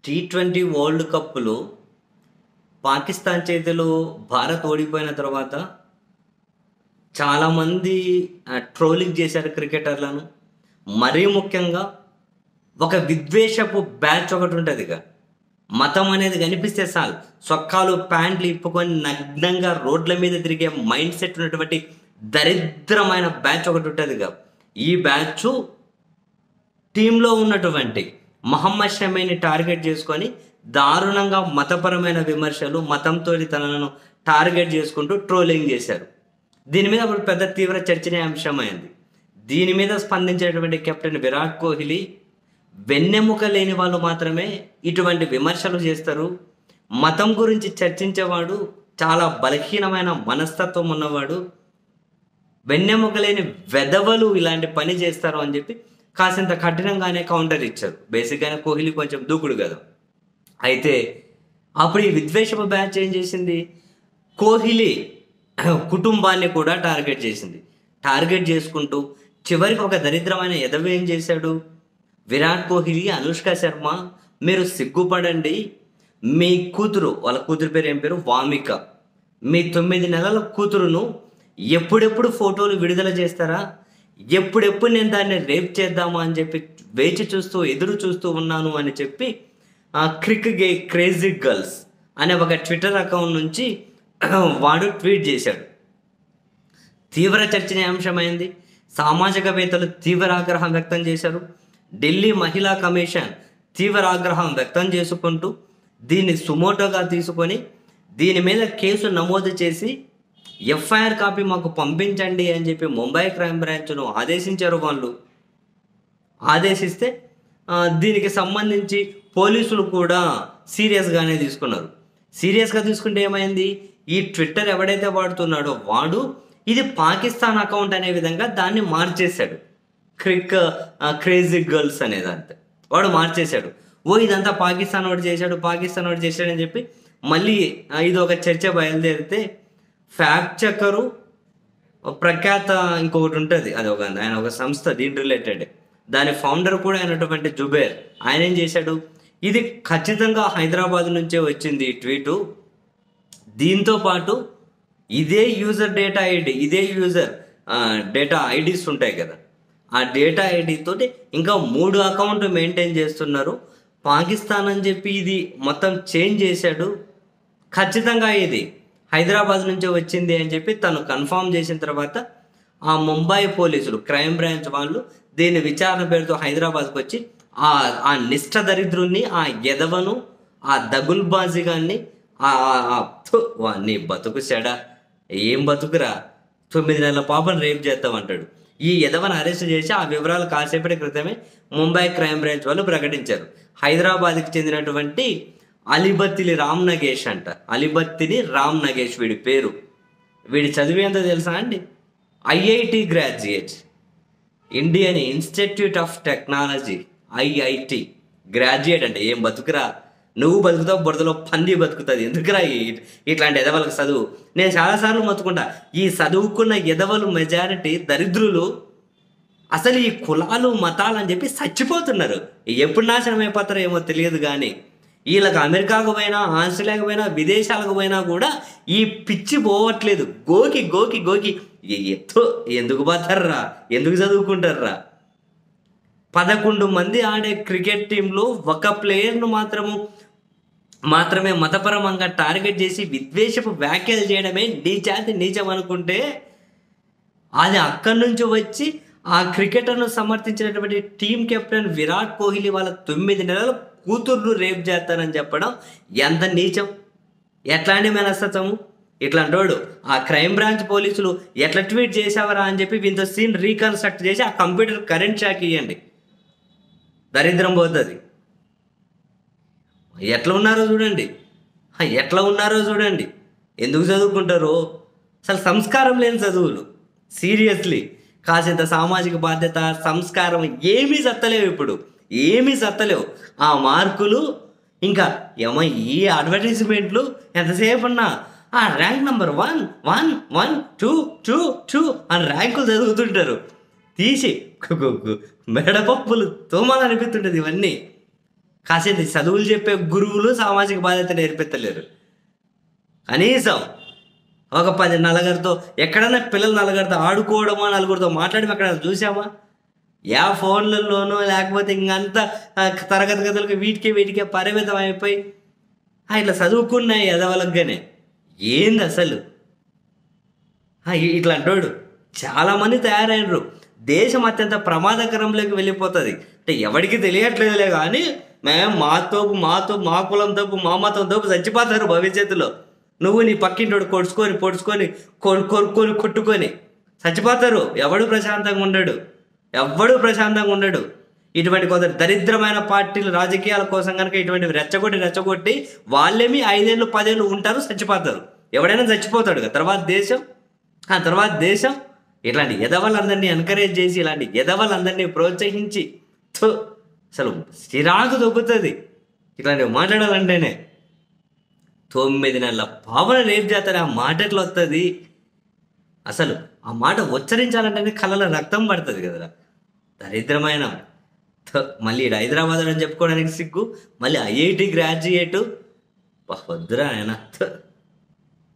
T twenty world కప్లో పాకిస్తాన్ చేతిలో భారత్ ఓడిపోయిన తర్వాత చాలామంది ట్రోలింగ్ చేశారు క్రికెటర్లను మరీ ముఖ్యంగా ఒక విద్వేషపు బ్యాచ్ ఒకటి ఉంటుంది ఇక మతం అనేది కనిపిస్తే చాలు సొక్కాలు ప్యాంట్లు ఇప్పుకొని నగ్నంగా రోడ్ల మీద తిరిగే మైండ్ సెట్ ఉన్నటువంటి దరిద్రమైన బ్యాచ్ ఒకటి ఉంటుంది ఇక ఈ బ్యాచ్ టీంలో ఉన్నటువంటి మహమ్మద్ షమీని టార్గెట్ చేసుకొని దారుణంగా మతపరమైన విమర్శలు మతంతో తనను టార్గెట్ చేసుకుంటూ ట్రోలింగ్ చేశారు దీని మీద అప్పుడు పెద్ద తీవ్ర చర్చనీయాంశమైంది దీని మీద స్పందించినటువంటి కెప్టెన్ విరాట్ కోహ్లీ వెన్నెముక లేని వాళ్ళు మాత్రమే ఇటువంటి విమర్శలు చేస్తారు మతం గురించి చర్చించేవాడు చాలా బలహీనమైన మనస్తత్వం ఉన్నవాడు వెన్నెముక లేని వెధవలు ఇలాంటి పని చేస్తారు అని చెప్పి కాసింత కఠినంగానే కౌంటర్ ఇచ్చారు బేసిక్గానే కోహ్లీ కొంచెం దూకుడు కదా అయితే అప్పుడు ఈ విద్వేషపు బ్యాచ్ ఏం చేసింది కోహ్లీ కుటుంబాన్ని కూడా టార్గెట్ చేసింది టార్గెట్ చేసుకుంటూ చివరికి ఒక దరిద్రమైన ఎదవ ఏం చేశాడు విరాట్ కోహ్లీ అనుష్క శర్మ మీరు సిగ్గుపడండి మీ కూతురు వాళ్ళ కూతురు పేరు ఏం పేరు వామిక మీ తొమ్మిది నెలల కూతురును ఎప్పుడెప్పుడు ఫోటోలు విడుదల చేస్తారా ఎప్పుడెప్పుడు నేను దాన్ని రేప్ చేద్దామా అని చెప్పి వేచి చూస్తూ ఎదురు చూస్తూ ఉన్నాను అని చెప్పి ఆ క్రిక్ గే క్రేజీ గర్ల్స్ అనే ఒక ట్విట్టర్ అకౌంట్ నుంచి వాడు ట్వీట్ చేశాడు తీవ్ర చర్చనీయాంశమైంది సామాజికవేత్తలు తీవ్ర ఆగ్రహం వ్యక్తం చేశారు ఢిల్లీ మహిళా కమిషన్ తీవ్ర ఆగ్రహం వ్యక్తం చేసుకుంటూ దీన్ని సుమోటోగా తీసుకొని దీని మీద కేసు నమోదు చేసి ఎఫ్ఐఆర్ కాపీ మాకు పంపించండి అని చెప్పి ముంబై క్రైమ్ బ్రాంచ్ను ఆదేశించారు వాళ్ళు ఆదేశిస్తే ఆ, దీనికి సంబంధించి పోలీసులు కూడా సీరియస్గానే తీసుకున్నారు సీరియస్గా తీసుకుంటే ఏమైంది ఈ ట్విట్టర్ ఎవడైతే వాడుతున్నాడో వాడు ఇది పాకిస్తాన్ అకౌంట్ అనే విధంగా దాన్ని మార్చేశాడు క్రిక్ క్రేజీ గర్ల్స్ అనేదంతే వాడు మార్చేశాడు ఓ ఇదంతా పాకిస్తాన్ వాడు చేశాడు పాకిస్తాన్ వాడు చేశాడని చెప్పి మళ్ళీ ఆ, ఇది ఒక చర్చ బయలుదేరితే ఫ్యాక్ట్ చెక్కరు ప్రఖ్యాత ఇంకొకటి ఉంటుంది అది ఒక ఆయన ఒక సంస్థ దీని రిలేటెడ్ దాని ఫౌండర్ కూడా అయినటువంటి జుబేర్ ఆయన ఏం చేశాడు ఇది ఖచ్చితంగా హైదరాబాద్ నుంచే వచ్చింది ఈ ట్వీటు దీంతో పాటు ఇదే యూజర్ డేటా ఐడి ఇదే యూజర్ డేటా ఐడీస్ ఉంటాయి కదా ఆ డేటా ఐడి తోటి ఇంకా మూడు అకౌంట్ మెయింటైన్ చేస్తున్నారు పాకిస్తాన్ అని చెప్పి ఇది మొత్తం చేంజ్ చేశాడు ఖచ్చితంగా ఇది హైదరాబాద్ నుంచే వచ్చింది అని చెప్పి తను కన్ఫర్మ్ చేసిన తర్వాత ఆ ముంబై పోలీసులు క్రైమ్ బ్రాంచ్ వాళ్ళు దీని విచారణ పేరుతో హైదరాబాద్కి వచ్చి ఆ ఆ నిష్ఠ దరిద్రుణ్ణి ఆ ఎదవను ఆ దగుల్బాజీ గాన్ని ఆ ఆ- ఆ థు, వా, నీ బతుకు చెడ ఏం బతుకురా తొమ్మిది నెలల పాపను రేప్ చేస్తామంటాడు ఈ ఎదవను అరెస్ట్ చేసి ఆ వివరాలు కాసేపటి క్రితమే ముంబై క్రైమ్ బ్రాంచ్ వాళ్ళు ప్రకటించారు హైదరాబాద్కి చెందినటువంటి అలిబత్తిలి రామ్ నగేష్ అంట అలిబత్తిని రామ్ నగేష్ వీడి పేరు వీడి చదివి ఎంతో తెలుసా అండి IIT graduate Indian Institute of Technology IIT graduate అంటే ఏం బతుకురా నువ్వు బతుకుతావు బురదలో పంది బతుకుతుంది ఎందుకురా ఈ- ఇట్లాంటి ఎదవలకు చదువు నేను చాలాసార్లు మొత్తుకుంటా ఈ చదువుకున్న ఎదవలు మెజారిటీ దరిద్రులు అసలు ఈ కులాలు మతాలు అని చెప్పి చచ్చిపోతున్నారు ఎప్పుడు నాశనం అయిపోతారో ఏమో తెలియదు కానీ వీళ్ళకి అమెరికాకు పోయినా ఆస్ట్రేలియాకు పోయినా విదేశాలకు పోయినా కూడా ఈ పిచ్చి పోవట్లేదు గోకి గోకి గోకి ఎ- ఎత్తు ఎందుకు పోతారా ఎందుకు చదువుకుంటారా పదకొండు మంది ఆడే క్రికెట్ టీంలో ఒక ప్లేయర్ను మాత్రము మాత్రమే మతపరమంగా టార్గెట్ చేసి విద్వేషపు వ్యాఖ్యలు చేయడమే నీచాతి నీచం అనుకుంటే అది అక్కడి నుంచి వచ్చి ఆ క్రికెటర్ను సమర్థించినటువంటి టీం కెప్టెన్ విరాట్ కోహ్లీ వాళ్ళ తొమ్మిది నెలల కూతుర్లు రేప్ చేస్తారని చెప్పడం ఎంత నీచం ఎట్లాంటి మనస్తత్వము ఇట్లాంటోడు ఆ క్రైమ్ బ్రాంచ్ పోలీసులు ఎట్లా ట్వీట్ చేసావరా అని చెప్పి వీంతో సీన్ రీకన్స్ట్రక్ట్ చేసి ఆ కంప్యూటర్ కరెంట్ షాక్ ఇవ్వండి దరిద్రం పోతుంది ఎట్లా ఉన్నారో చూడండి హ, ఎట్లా ఉన్నారో చూడండి ఎందుకు చదువుకుంటారో అసలు సంస్కారం లేని చదువులు సీరియస్లీ కాసింత సామాజిక బాధ్యత సంస్కారం ఏమీ సత్తలేవు ఇప్పుడు ఏమీ సత్తలేవు ఆ మార్కులు ఇంకా ఏమో ఈ అడ్వర్టైజ్మెంట్లు ఎంతసేపు ఉన్నా ఆ rank number one one one two two two అని ర్యాంకులు చదువుతుంటారు తీసి కు- కు- కు- మెడపప్పులు తోమాలనిపిస్తుంటుంది ఇవన్నీ కాసేపు చదువులు చెప్పే గురువులు సామాజిక బాధ్యత నేర్పించలేరు కనీసం ఒక పది నలుగురితో ఎక్కడైనా పిల్లలు నలుగురితో ఆడుకోవడమో నలుగురితో మాట్లాడి అక్కడ చూసామా యా ఫోన్లలోనో లేకపోతే ఇంకంతా ఆ, తరగతి గదులకు వీటికి వీటికే పరిమితం అయిపోయి ఆ, ఇట్లా చదువుకున్నాయి ఎదవలగ్గానే ఏంది అసలు ఆ, ఇ- ఇట్లా అంటాడు చాలామంది తయారైనరు దేశం అత్యంత ప్రమాదకరంలోకి వెళ్ళిపోతుంది అంటే ఎవరికి తెలియట్లేదులే కానీ మేము మా తోపు మా తోపు మా కులం తోపు మా మతం తోపు చచ్చిపోతారు భవిష్యత్తులో నువ్వు నీ పక్కింటోడు కొడుచుకొని పొడుచుకొని కొ- కొరుక్కొని కొట్టుకొని చచ్చిపోతారు ఎవడు ప్రశాంతంగా ఉండడు ఎవ్వడు ప్రశాంతంగా ఉండడు ఇటువంటి కొందరు దరిద్రమైన పార్టీలు రాజకీయాల కోసం కనుక ఇటువంటివి రెచ్చగొట్టి రెచ్చగొట్టి వాళ్ళేమి ఐదేళ్ళు పదేళ్ళు ఉంటారు చచ్చిపోతారు ఎవడైనా చచ్చిపోతాడు కదా తర్వాత దేశం ఆ తర్వాత దేశం ఇట్లాంటి ఎదవలందరినీ ఎంకరేజ్ చేసి ఇలాంటి ఎదవలందరినీ ప్రోత్సహించి థు, అసలు చిరాకు దొబ్బుతుంది ఇట్లాంటివి మాట్లాడాలంటేనే తొమ్మిది నెలల పావన రేపు చేస్తారు ఆ మాట ఎట్లా వస్తుంది అసలు ఆ మాట ఉచ్చరించాలంటేనే కళ్ళలో రక్తం పడుతుంది కదరా దరిద్రమైన థ, మళ్ళీ ఈడు హైదరాబాద్ అని చెప్పుకోవడానికి సిగ్గు మళ్ళీ ఐఐటి గ్రాడ్యుయేటు వద్దురా ఆయన థ.